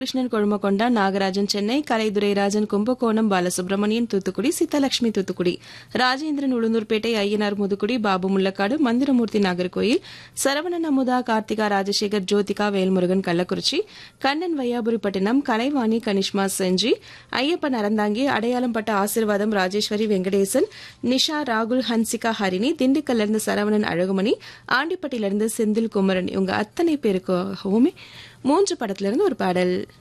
கிருஷ்ணன் கொழுமக்கொண்டா நாகராஜன் சென்னை கலைதுரைராஜன் கும்பகோணம் பாலசுப்ரமணியன் தூத்துக்குடி சீதாலட்சுமி தூத்துக்குடி ராஜேந்திரன் உளுந்தூர்பேட்டை ஐயனார் முதுக்குடி பாபு முள்ளக்காடு மந்திரமூர்த்தி நாகர்கோயில் சரவணன் அமுதா கார்த்திகா ராஜசேகர் ஜோதிகா வேல்முருகன் கள்ளக்குறிச்சி கண்ணன் வையாபுரிப்பட்டினம் கலைவாணி கனிஷ்மா செஞ்சி ஐயப்பன் அறந்தாங்கி அடையாளம் பட்ட ஆசிர்வாதம் ராஜேஸ்வரி வெங்கடேசன் நிஷா ராகுல் ஹன்சிகா ஹரிணி திண்டுக்கல்லிருந்து சரவணன் அழகுமணி ஆண்டிப்பட்டியிலிருந்து செந்தில் குமரன் இவங்க அத்தனை பேருக்காகவுமே மூன்று படத்திலிருந்து ஒரு பாடல்